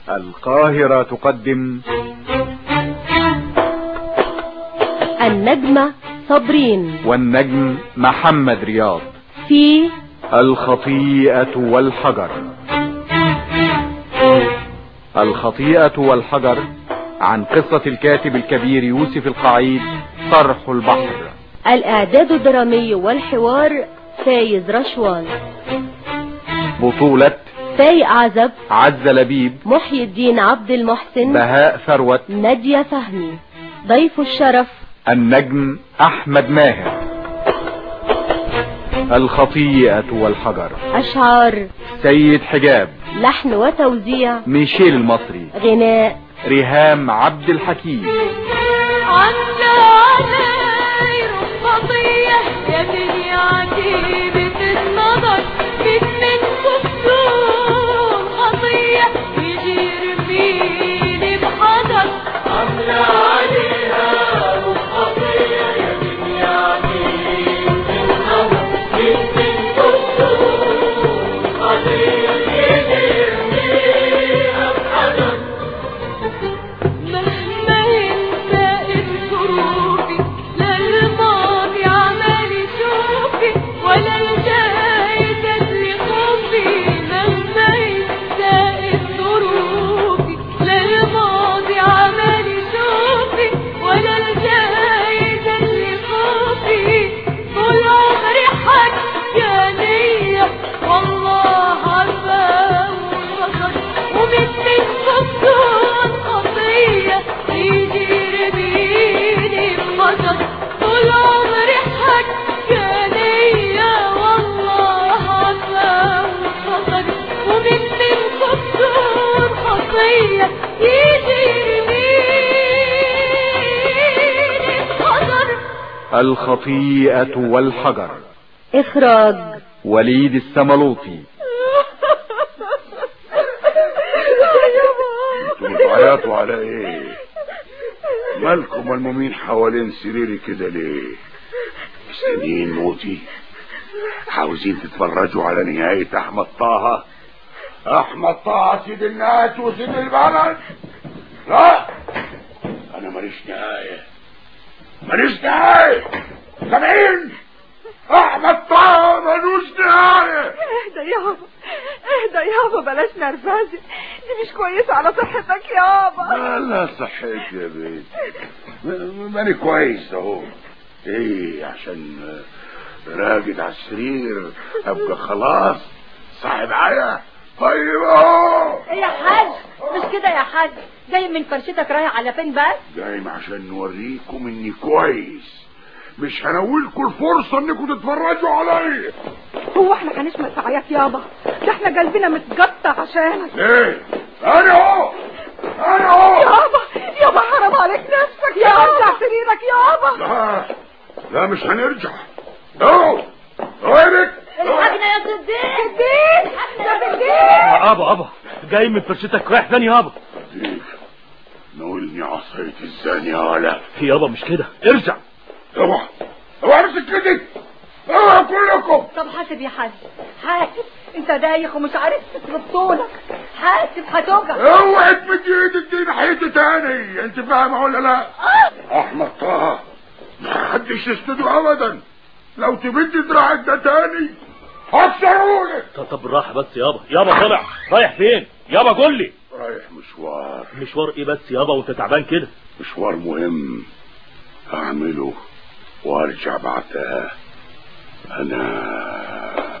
القاهرة تقدم النجمة صابرين والنجم محمد رياض في الخطيئة والحجر الخطيئة والحجر عن قصة الكاتب الكبير يوسف القعيد طرح البحر الإعداد الدرامي والحوار فايز رشوان بطولة فايق عزب عز لبيب محي الدين عبد المحسن بهاء ثروت نادية فهمي ضيف الشرف النجم أحمد ماهر الخطيئة والحجر أشعار سيد حجاب لحن وتوزيع ميشيل المصري غناء ريهام عبد الحكيم عدى علي خطية يا بني عجيبة النظر بيت من كفتون خطية يجير فيني بحذر عملة عليها خطية يا بني عجيبة النظر بيت من كفتون خطية يجير فيها بحذر مهما ينسى ظروفي لا الماضي عمال يشوفي ولا الجاي تدري خوفي مهما ينسى ظروفي لا الماضي عمال يشوفي ولا الجاي تدري خوفي طول عمري حكانية والله عارفة وفقط ومن من كفتون خطية يجي بيني بخطر طول عمري حكانية والله عارفة وفقط ومن من كفتون خطية يجي بيني بخطر الخطيئة والحجر إخراج وليد السملوطي انتوا بتعيطوا على ايه مالكم ملمومين حوالين سريري كده ليه مستنيين موتي عاوزين تتفرجوا على نهاية احمد طه احمد طه سيد الناس وسيد البلد لا انا ماليش نهاية ماليش نهاية سامعين احمد طه ملوش نهاية اهدى يابا اهدى يابا بلاش نرفزة دي مش كويسة على صحتك يابا لا صحيت يا بيت ماني كويس اهو ايه عشان راقد على السرير ابقى خلاص صاحب عيا طيب اهو ايه يا حاج مش كده يا حاج جاي من فرشتك رايح على فين بس جاي عشان نوريكم اني كويس مش هنولكم الفرصة انكم تتفرجوا عليا هو احنا هنشمل سعيات يابا ده احنا قلبنا متقطع عشانك ليه انا اهو انا اهو يابا يابا حرام عليك نفسك يا ارجع سريرك يابا لا لا مش هنرجع اهو اوعدك الحاجنا يا صديق صديق يا صديق ابا ابا جاي من فرشتك رايح فين يابا نولني عصاية الزانية ولا يابا مش كده ارجع اوعى اوعى نفسك كده اوعى كلكم طب حاسب يا حاج حاسب انت دايخ ومش عارف تصرف طولك حاسب هتوجع اوعى تمد ايدك دي ناحيتي تاني انت فاهمة ولا لا احمد طه ما حدش يستدعو ابدا لو تمد دراعك ده تاني هكسرهولك طب طب بالراحه بس يابا يابا طلع رايح فين يابا قول لي رايح مشوار مشوار ايه بس يابا وانت تعبان كده مشوار مهم اعمله وارجع بعدها انا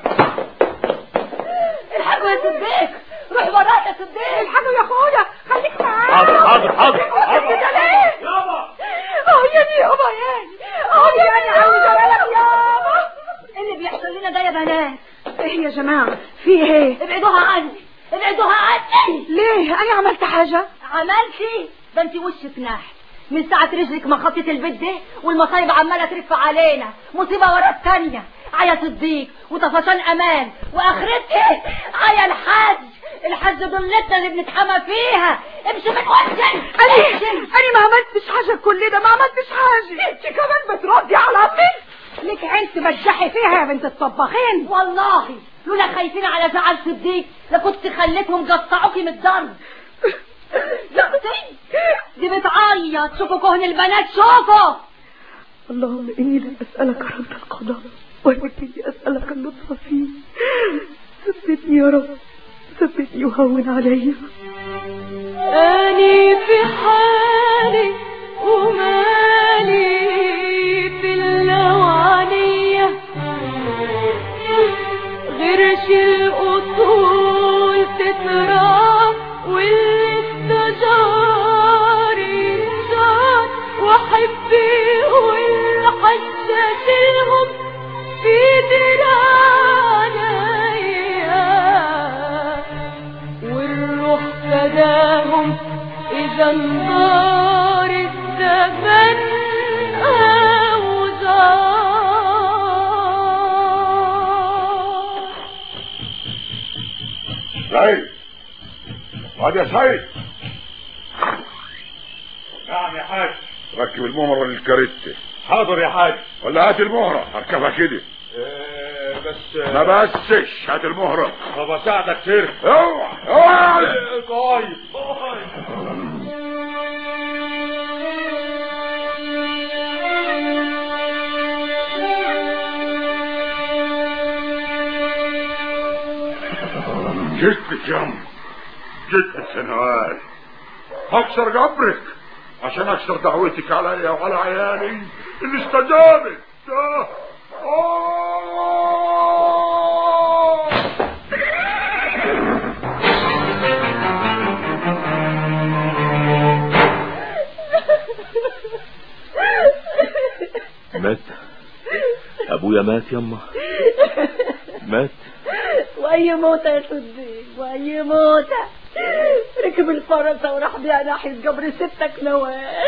الحاجة يا صديق روح وراك يا صديق الحاجة يا اخويا خليك معايا حاضر حاضر حاضر حاضر كده ليه يابا اه يعني يابا يعني اه يعني عاوز اقولك يابا ايه اللي بيحصل لنا ده يا بنات ايه يا جماعة في ايه ابعدوها عني ابعدوها عني ليه انا عملت حاجة عملتي ده انت وشك ناحي من ساعة رجلك ما خطيت البيت ده والمصايب عمالة ترف علينا مصيبة ورا التانية عيا صديق وطفشان امان واخرتها عيا الحاج الحاج دلتنا اللي بنتحمى فيها امشي من وشك انا انا ما عملتش حاجة كل ده ما عملتش حاجة انت كمان بتردي على امي لك عين تمجحي فيها يا بنت الطباخين والله لولا خايفين على زعل صديق لكنت خليتهم قطعوكي من الضرب دي بتعيط شوفوا كهن البنات شوفوا اللهم إني لا أسألك رد القضاء ولكني أسألك اللطف فيه ثبتني يا رب ثبتني وهون علي أني في حالي ومالي في اللوانية غيرش الأصول تتراب والشجار ينشار وحبي والحشاش لهم في دراعيا والروح فداهم إذا انظار الزمن أوزار سعيد واد يا سعيد نعم يا حاج ركب المهرة للكاريتة حاضر يا حاج ولا هات المهرة اركبها كده آه، بس ما بسش هات المهرة طب اساعدك سير اوعى اوعى طيب طيب جدك يا ام جدك سنوات هكسر قبرك عشان اكسر دعوتك عليا وعلى عيالي اللي استجابت آه. آه. مات ابويا مات يما مات وأي موتة يا صديق وأي موتة ركب الفرسة وراح بيها ناحية قبر ستك نوال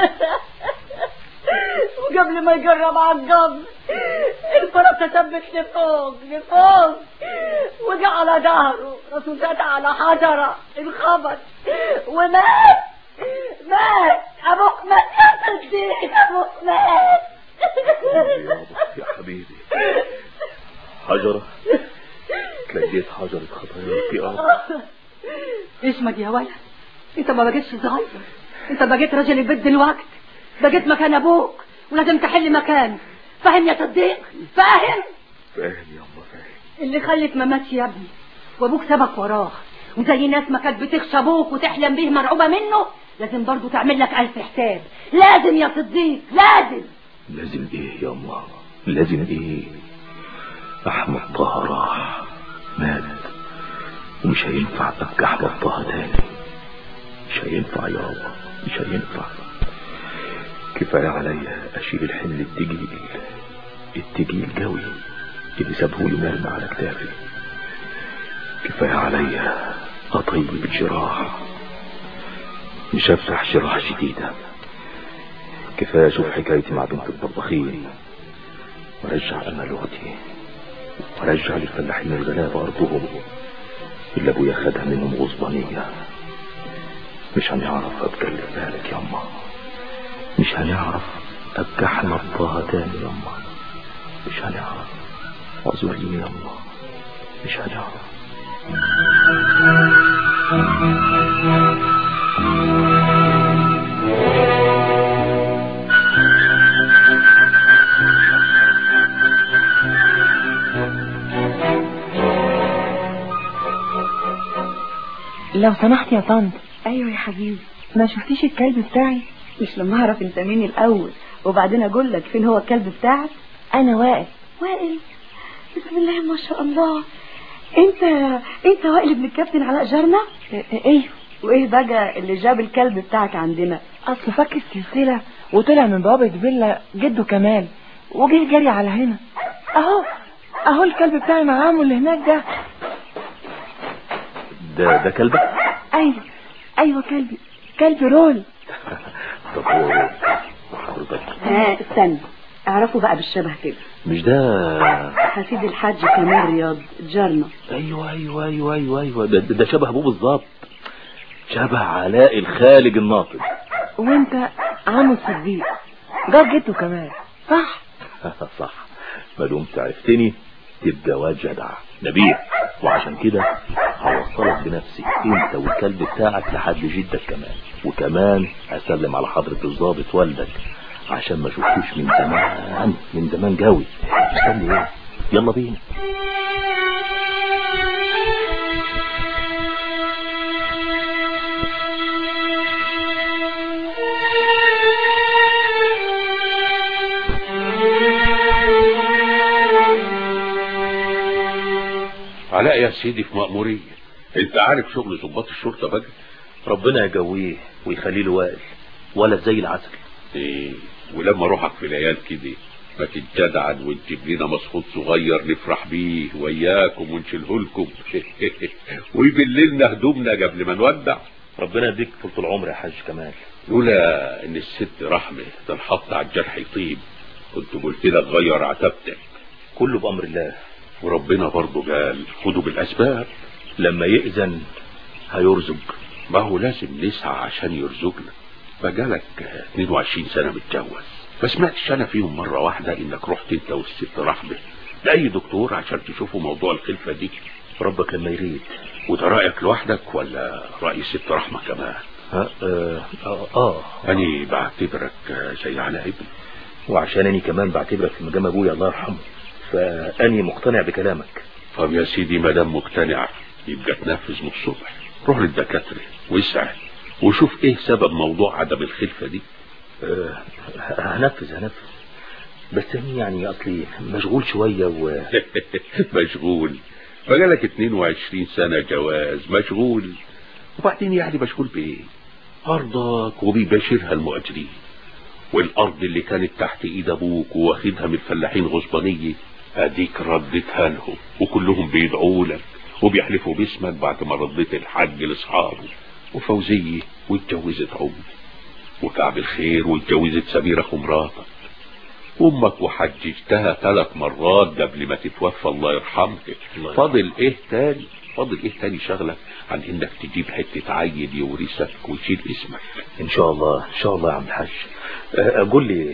وقبل ما يقرب على القبر الفرسة ثبت لفوق لفوق وقع على ظهره راسه زاد على حجرة انخبط ومات مات أبوك مات يا صديق أبوك مات يابا يا حبيبي حجرة تلاقيت حجرة خطاياك يا أبا اشمد يا ولد انت ما بقيتش صغير انت بقيت راجل البيت دلوقتي بقيت مكان ابوك ولازم تحل مكانه فاهم يا صديق فاهم فاهم يابا فاهم اللي خلف ما ماتش يا ابني وابوك سبق وراه وزي ناس ما كانت بتخشى ابوك وتحلم بيه مرعوبه منه لازم برضه تعمل لك الف حساب لازم يا صديق لازم لازم ايه يما لازم ايه احمد طه راح مات ومش هينفع ابقى احمد طه تاني مش هينفع يابا مش هينفع كفاية عليا اشيل الحمل التقيل التقيل قوي اللي سابهولي مرمى على كتافي كفاية عليا اطيب الجراح مش هفتح جراح جديدة كفاية اشوف حكايتي مع بنت الطباخين وارجع امل اختي وارجع للفلاحين الغلابة ارضهم اللي ابويا خدها منهم غصبانية مش هنعرف ابقى اللي في بالك يما مش هنعرف ابقى احمد طه تاني يما مش هنعرف اعذريني يما مش هنعرف لو سمحت يا طنط ايوه يا حبيبي ما شفتيش الكلب بتاعي مش لما اعرف انت مين الاول وبعدين اقول لك فين هو الكلب بتاعك انا وائل وائل بسم الله ما شاء الله انت انت وائل ابن الكابتن علاء جارنا ايه وايه بقى اللي جاب الكلب بتاعك عندنا اصل فك السلسله وطلع من بوابه فيلا جده كمال وجه جري على هنا اهو اهو الكلب بتاعي مع عمو اللي هناك ده ده ده كلبك ايوه ايوه كلبي كلب رول طب هو حضرتك ها استنى اعرفوا بقى بالشبه كده مش ده حفيد الحاج كمال رياض جارنا ايوه ايوه ايوه ايوه ايوه ده, ده شبه ابوه بالظبط شبه علاء الخالق الناطق وانت عمو صديق جار جده كمان صح صح ما دمت عرفتني تبقى واد جدع نبيل وعشان كده هوصلك بنفسي انت والكلب بتاعك لحد جدك كمان وكمان هسلم على حضرة الضابط والدك عشان ما شفتوش من زمان من زمان جوي استني ايه يلا بينا علاء يا سيدي في مأمورية انت عارف شغل ضباط الشرطة بقى ربنا يجويه ويخليه له وائل ولا زي العسل ايه ولما روحك في العيال كده ما تتجدعن ونجيب لنا مسخوط صغير نفرح بيه وياكم ونشيله لكم ويبل لنا هدومنا قبل ما نودع ربنا يديك طول العمر يا حاج كمال لولا ان الست رحمة تنحط على الجرح يطيب كنت قلت لك غير عتبتك كله بأمر الله وربنا برضه قال خدوا بالاسباب لما يأذن هيرزق ما هو لازم نسعى عشان يرزقنا بقالك 22 سنة متجوز ما سمعتش انا فيهم مرة واحدة انك رحت انت والست رحمة لأي دكتور عشان تشوفوا موضوع الخلفة دي ربك لما يريد وده رأيك لوحدك ولا رأي الست رحمة كمان ها آه, آه, آه أنا بعتبرك زي على ابني وعشان أني كمان بعتبرك في مجام أبويا الله يرحمه فأني مقتنع بكلامك طب يا سيدي ما دام مقتنع يبقى تنفذ من الصبح روح للدكاترة واسأل وشوف ايه سبب موضوع عدم الخلفة دي آه هنفذ هنفذ بس أني يعني أصلي مشغول شوية و مشغول بقالك 22 سنة جواز مشغول وبعدين يعني مشغول بايه أرضك وبيباشرها المؤجرين والأرض اللي كانت تحت إيد أبوك واخدها من الفلاحين غصبانية أديك ردتها لهم وكلهم بيدعوا لك وبيحلفوا باسمك بعد ما رديت الحج لأصحابه وفوزية واتجوزت عمر وكعب الخير واتجوزت سميرة أخو مراتك أمك وحججتها ثلاث مرات قبل ما تتوفى الله يرحمها فاضل إيه تاني فاضل إيه تاني شغلك عن إنك تجيب حتة عيل يورثك ويشيل اسمك إن شاء الله إن شاء الله يا عم الحاج أقول لي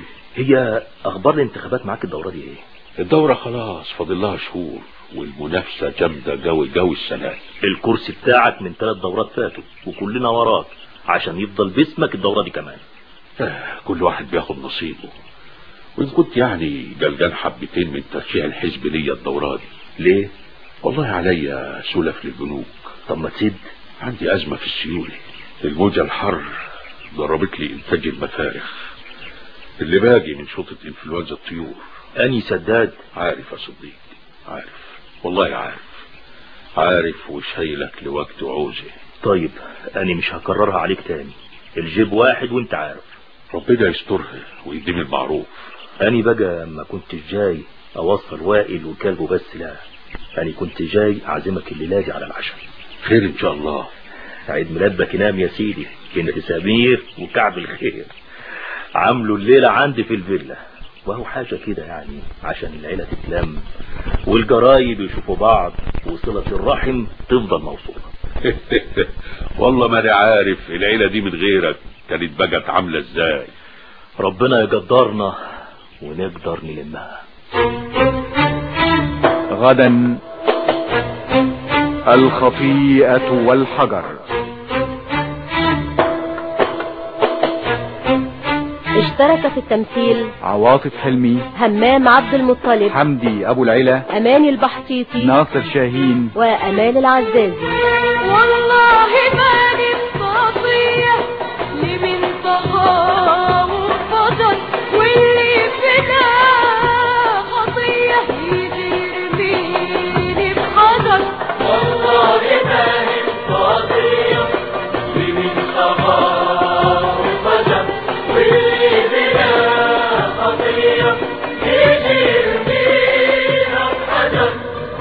هي أخبار الانتخابات معاك الدورة دي إيه الدورة خلاص فاضل لها شهور والمنافسة جامدة جو جو السنة الكرسي بتاعك من ثلاث دورات فاتوا وكلنا وراك عشان يفضل باسمك الدورة دي كمان كل واحد بياخد نصيبه وإن كنت يعني جلجان حبتين من ترشيح الحزب ليا الدورة دي ليه والله عليا سلف للبنوك طب ما تسد عندي أزمة في السيولة الموجة الحر ضربت لي إنتاج المفارخ اللي باقي من شوطة إنفلونزا الطيور أني سداد عارف يا صديق عارف والله عارف عارف وشايلك لوقت عوزه طيب أنا مش هكررها عليك تاني الجيب واحد وانت عارف ربنا يسترها ويديم المعروف أنا بقى ما كنت جاي أوصل وائل وكلبه بس لا أنا كنت جاي أعزمك الليلة دي على العشاء خير إن شاء الله عيد ميلادك ينام يا سيدي بنت سمير وكعب الخير عاملوا الليلة عندي في الفيلا وهو حاجة كده يعني عشان العيلة تتلم والجرايب يشوفوا بعض وصلة الرحم تفضل موصولة والله ما انا عارف العيلة دي من غيرك كانت بقت عاملة ازاي ربنا يقدرنا ونقدر نلمها غدا الخطيئة والحجر اشترك في التمثيل عواطف حلمي همام عبد المطلب حمدي أبو العلا أماني البحطيطي ناصر شاهين وأمال العزازي والله ما نستطيع لمن طغى وفضل واللي فينا خطية يجي يرميني بحجر والله ما نستطيع لمن طغى وفضل واللي فينا خطية يجي يرمينا بحجر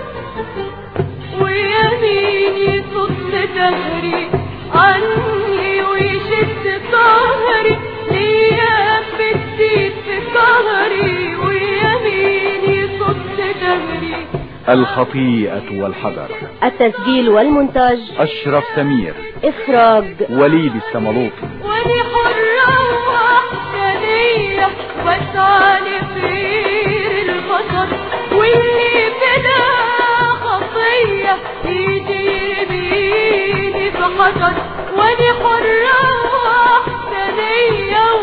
ويميني صد دهري عني ويشد ظهري ليام بتزيد في ظهري ويميني صد دهري الخطيئة والحجر التسجيل والمونتاج أشرف سمير إخراج وليد السملوطي واني حرة وحدانية واسعى لخير البشر واللي بلا خطية يجي قدر واني حرة وحدانية